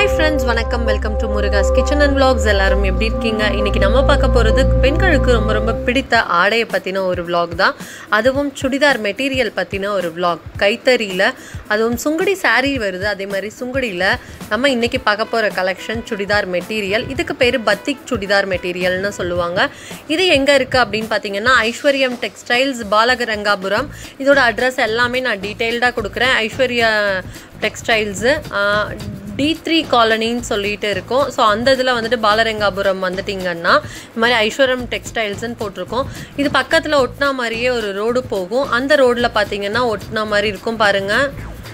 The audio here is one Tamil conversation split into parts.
ஹாய் ஃப்ரெண்ட்ஸ் வணக்கம் welcome to Muruga's kitchen and vlogs எல்லாரும் எப்படி இருக்கீங்க இன்னைக்கு நம்ம பார்க்க போகிறது பெண்களுக்கு ரொம்ப ரொம்ப பிடித்த ஆடையை பற்றின ஒரு vlog தான் அதுவும் சுடிதார் மெட்டீரியல் பற்றின ஒரு vlog கைத்தறியில் அதுவும் சுங்குடி saree வருது அதே மாதிரி சுங்குடியில் நம்ம இன்னைக்கு பார்க்க போகிற கலெக்ஷன் சுடிதார் மெட்டீரியல் இதுக்கு பேர் பத்திக் சுடிதார் மெட்டீரியல்னு சொல்லுவாங்க இது எங்கே இருக்குது அப்படின்னு பார்த்தீங்கன்னா ஐஸ்வர்யம் டெக்ஸ்டைல்ஸ் பாலகரங்காபுரம் இதோட அட்ரஸ் எல்லாமே நான் டீட்டெயில்டாக கொடுக்குறேன் ஐஸ்வர்யா டெக்ஸ்டைல்ஸு டி த்ரீ காலனின்னு சொல்லிட்டு இருக்கோம் ஸோ அந்த இதில் வந்துட்டு பாலரங்காபுரம் வந்துட்டிங்கன்னா இந்த மாதிரி ஐஸ்வரம் டெக்ஸ்டைல்ஸ்னு போட்டிருக்கோம் இது பக்கத்தில் ஒட்டினா மாதிரியே ஒரு ரோடு போகும் அந்த ரோட்டில் பார்த்தீங்கன்னா ஒட்டினா மாதிரி இருக்கும் பாருங்கள்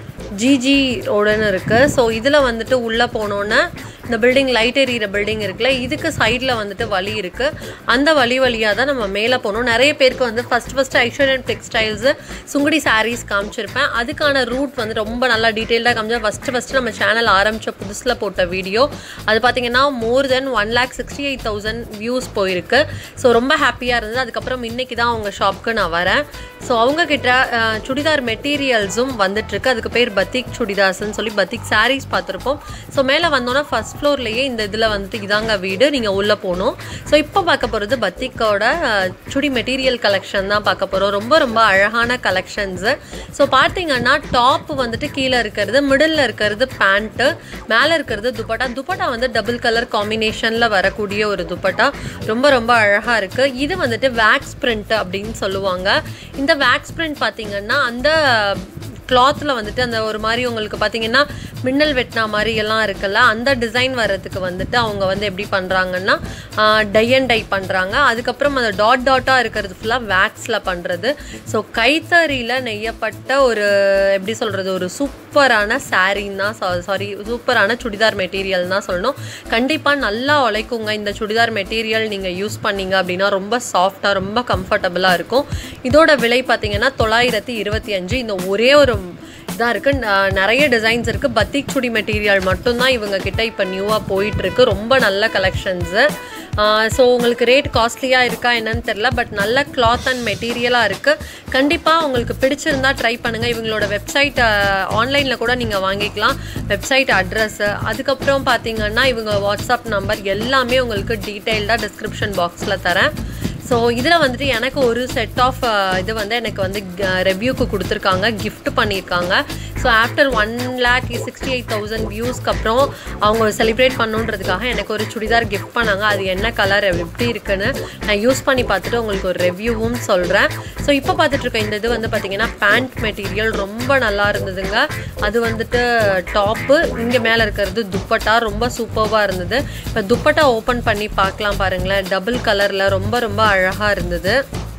ஜிஜி ரோடுன்னு இருக்குது ஸோ இதில் வந்துட்டு உள்ளே போனோன்னே இந்த பில்டிங் லைட் எரியிற பில்டிங் இருக்குல்ல இதுக்கு சைடில் வந்துட்டு வழி இருக்குது அந்த வழி வழியாக தான் நம்ம மேலே போகணும் நிறைய பேருக்கு வந்து first first Aishwaryan textiles Sungudi sarees காமிச்சிருப்பேன் அதுக்கான ரூட் வந்து ரொம்ப நல்லா டீட்டெயில்டாக காமிச்சா ஃபஸ்ட்டு ஃபஸ்ட்டு நம்ம சேனல் ஆரம்பித்த புதுசில் போட்ட வீடியோ அது பார்த்தீங்கன்னா more than one lakh sixty eight thousand views போயிருக்கு ஸோ ரொம்ப ஹாப்பியாக இருந்தது அதுக்கப்புறம் இன்னைக்கு தான் அவங்க ஷாப்க்கு நான் வரேன் ஸோ அவங்க கிட்ட அஹ், சுடிதார் மெட்டீரியல்ஸும் வந்துட்டுருக்கு அதுக்கு பேர் பத்திக் சுடிதார்ஸ்ன்னு சொல்லி பத்திக் சாரீஸ் பார்த்துருப்போம் ஸோ மேலே வந்தோன்னா ஃபஸ்ட் ஃப்ளோர்லேயே இந்த இதில் வந்துட்டு இதாங்க வீடு நீங்கள் உள்ளே போகணும் ஸோ இப்போ பார்க்க போகிறது பத்திக்கோட அஹ், சுடி மெட்டீரியல் கலெக்ஷன் தான் பார்க்க போகிறோம் ரொம்ப ரொம்ப அழகான கலெக்ஷன்ஸு ஸோ பார்த்தீங்கன்னா டாப் வந்துட்டு கீழே இருக்கிறது மிடில் இருக்கிறது பேண்ட்டு மேலே இருக்கிறது துப்பட்டா துப்பட்டா வந்து டபுள் கலர் காம்பினேஷனில் வரக்கூடிய ஒரு துப்பட்டா ரொம்ப ரொம்ப அழகாக இருக்குது இது வந்துட்டு வேக்ஸ் பிரிண்ட் அப்படின்னு சொல்லுவாங்க இந்த வேக்ஸ் பிரிண்ட் பார்த்தீங்கன்னா அந்த கிளாத்தில் வந்துட்டு அந்த ஒரு மாதிரி உங்களுக்கு பார்த்தீங்கன்னா மின்னல் வெட்டினா மாதிரி எல்லாம் இருக்குல்ல அந்த டிசைன் வர்றதுக்கு வந்துட்டு அவங்க வந்து எப்படி பண்ணுறாங்கன்னா டை அண்ட் டை பண்ணுறாங்க அதுக்கப்புறம் அந்த டாட் டாட்டாக இருக்கிறது ஃபுல்லாக வேக்ஸில் பண்ணுறது ஸோ கைத்தறியில் நெய்யப்பட்ட ஒரு எப்படி சொல்கிறது ஒரு சூப்பரான சாரீன்னு தான் சாரி சூப்பரான சுடிதார் மெட்டீரியல் தான் சொல்லணும் கண்டிப்பாக நல்லா உழைக்குங்க இந்த சுடிதார் மெட்டீரியல் நீங்கள் யூஸ் பண்ணீங்க அப்படின்னா ரொம்ப சாஃப்டாக ரொம்ப கம்ஃபர்டபுளாக இருக்கும் இதோட விலை பார்த்தீங்கன்னா தொள்ளாயிரத்தி இருபத்தி அஞ்சு இந்த ஒரே ஒரு இதாக இருக்குது நிறைய டிசைன்ஸ் இருக்குது பத்திக் சுடி மெட்டீரியல் மட்டும்தான் இவங்க கிட்ட இப்போ நியூவாக போயிட்டுருக்கு ரொம்ப நல்ல கலெக்ஷன்ஸு ஸோ உங்களுக்கு ரேட் காஸ்ட்லியாக இருக்கா என்னன்னு தெரில பட் நல்ல கிளாத் அண்ட் மெட்டீரியலாக இருக்குது கண்டிப்பாக உங்களுக்கு பிடிச்சிருந்தா ட்ரை பண்ணுங்கள் இவங்களோட வெப்சைட் ஆன்லைனில் கூட நீங்கள் வாங்கிக்கலாம் வெப்சைட் அட்ரஸ்ஸு அதுக்கப்புறம் பார்த்தீங்கன்னா இவங்க வாட்ஸ்அப் நம்பர் எல்லாமே உங்களுக்கு டீட்டெயில்டாக டிஸ்கிரிப்ஷன் பாக்ஸில் தரேன் ஸோ இதில் வந்துட்டு எனக்கு ஒரு செட் ஆஃப் இது வந்து எனக்கு வந்து ரெவ்யூக்கு கொடுத்துருக்காங்க gift பண்ணியிருக்காங்க so after one lakh sixty eight thousand வியூஸ்க்கு அப்புறம் அவங்க செலிப்ரேட் பண்ணுன்றதுக்காக எனக்கு ஒரு சுடிதார் gift பண்ணாங்க அது என்ன கலர் எப்படி இருக்குன்னு நான் யூஸ் பண்ணி பார்த்துட்டு உங்களுக்கு ஒரு ரெவ்யூவும் சொல்கிறேன் ஸோ இப்போ பார்த்துட்டு இருக்க இந்த இது வந்து பார்த்தீங்கன்னா பேண்ட் மெட்டீரியல் ரொம்ப நல்லா இருந்ததுங்க அது வந்துட்டு டாப்பு இங்கே மேலே இருக்கிறது துப்பட்டா ரொம்ப சூப்பராக இருந்தது இப்போ துப்பட்டா ஓப்பன் பண்ணி பார்க்கலாம் பாருங்களேன் டபுள் கலரில் ரொம்ப ரொம்ப அழகாக இருந்தது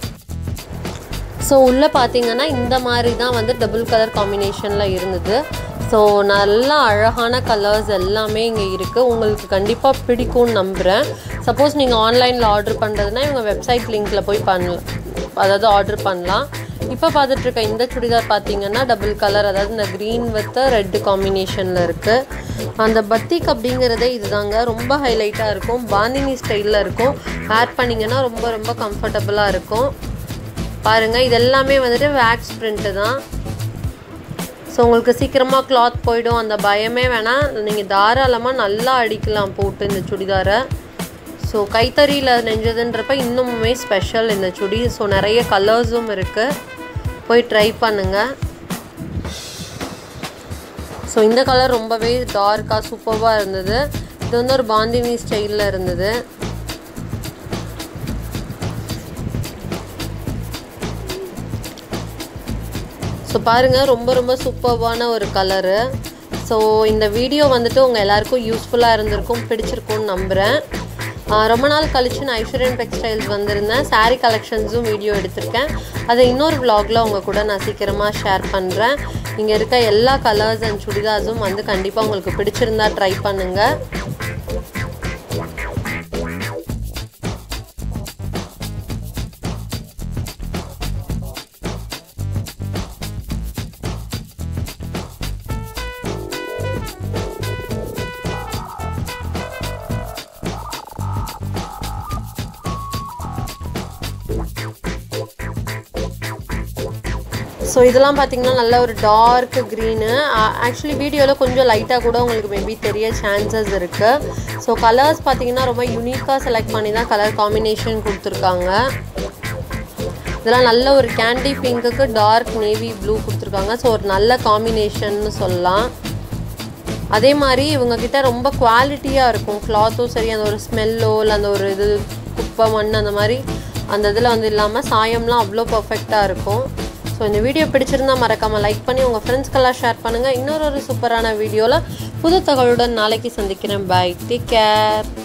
ஸோ உள்ளே பார்த்தீங்கன்னா இந்த மாதிரி தான் வந்து டபுள் கலர் காம்பினேஷனில் இருந்தது ஸோ நல்ல அழகான கலர்ஸ் எல்லாமே இங்கே இருக்குது உங்களுக்கு கண்டிப்பாக பிடிக்கும்னு நம்புகிறேன் சப்போஸ் நீங்கள் ஆன்லைனில் ஆர்டர் பண்ணுறதுனா இவங்க வெப்சைட் லிங்க்கில் போய் பண்ணலாம் அதாவது ஆர்டர் பண்ணலாம் இப்போ பார்த்துட்டு இருக்க இந்த சுடிதார் பார்த்தீங்கன்னா டபுள் கலர் அதாவது இந்த க்ரீன் வித் ரெட் காம்பினேஷனில் இருக்குது அந்த பத்திக் அப்படிங்கிறதே இதுதாங்க ரொம்ப ஹைலைட்டாக இருக்கும் பாந்தினி ஸ்டைலில் இருக்கும் வேர் பண்ணிங்கன்னா ரொம்ப ரொம்ப கம்ஃபர்டபுளாக இருக்கும் பாருங்கள் இது எல்லாமே வந்துட்டு வேக்ஸ் பிரிண்ட்டு தான் ஸோ உங்களுக்கு சீக்கிரமாக கிளாத் போயிடும் அந்த பயமே வேணாம் நீங்கள் தாராளமாக நல்லா அடிக்கலாம் போட்டு இந்த சுடிதாரை ஸோ கைத்தறியில் நெஞ்சதுன்றப்ப இன்னுமுமே ஸ்பெஷல் இந்த சுடி ஸோ நிறைய கலர்ஸும் இருக்குது போய் ட்ரை பண்ணுங்கள் ஸோ இந்த கலர் ரொம்பவே டார்க்காக சூப்பராக இருந்தது இது வந்து ஒரு பாந்தினி ஸ்டைலில் இருந்தது ஸோ பாருங்கள் ரொம்ப ரொம்ப சூப்பர்வான ஒரு கலரு ஸோ இந்த வீடியோ வந்துட்டு உங்கள் எல்லாருக்கும் யூஸ்ஃபுல்லாக இருந்திருக்கும் பிடிச்சிருக்கும்னு நம்புகிறேன் ஆஹ் ரொம்ப நாள் கழிச்சு நான் ஐஸ்வர்யன் டெக்ஸ்டைல்ஸ் வந்திருந்தேன் saree கலெக்ஷன்ஸும் வீடியோ எடுத்திருக்கேன் அதை இன்னொரு vlogல உங்கள் கூட நான் சீக்கிரமாக ஷேர் பண்ணுறேன் இங்கே இருக்க எல்லா கலர்ஸ் அண்ட் சுடிதார்ஸும் வந்து கண்டிப்பாக உங்களுக்கு பிடிச்சிருந்தா ட்ரை பண்ணுங்கள் ஸோ இதெல்லாம் பார்த்தீங்கன்னா நல்ல ஒரு டார்க் க்ரீனு ஆக்சுவலி வீடியோவில் கொஞ்சம் லைட்டாக கூட உங்களுக்கு மேபி தெரிய சான்சஸ் இருக்குது ஸோ கலர்ஸ் பார்த்தீங்கன்னா ரொம்ப யூனிக்காக செலக்ட் பண்ணி தான் கலர் காம்பினேஷன் கொடுத்துருக்காங்க இதெல்லாம் நல்ல ஒரு கேண்டி பிங்க்குக்கு டார்க் நேவி ப்ளூ கொடுத்துருக்காங்க ஸோ ஒரு நல்ல காம்பினேஷன்னு சொல்லலாம் அதே மாதிரி இவங்கக்கிட்ட ரொம்ப குவாலிட்டியாக இருக்கும் கிளாத்தும் சரி அந்த ஒரு ஸ்மெல்லோ இல்லை அந்த ஒரு இது குப்பை மண் அந்த மாதிரி அந்த இதில் வந்து இல்லாமல் சாயம்லாம் அவ்வளோ பர்ஃபெக்டாக இருக்கும் ஸோ இந்த வீடியோ பிடிச்சிருந்தா மறக்காமல் லைக் பண்ணி உங்கள் ஃப்ரெண்ட்ஸ்க்கெல்லாம் ஷேர் பண்ணுங்கள் இன்னொரு ஒரு சூப்பரான வீடியோவில் புது தகவலுடன் நாளைக்கு சந்திக்கிறேன் பை டேக் கேர்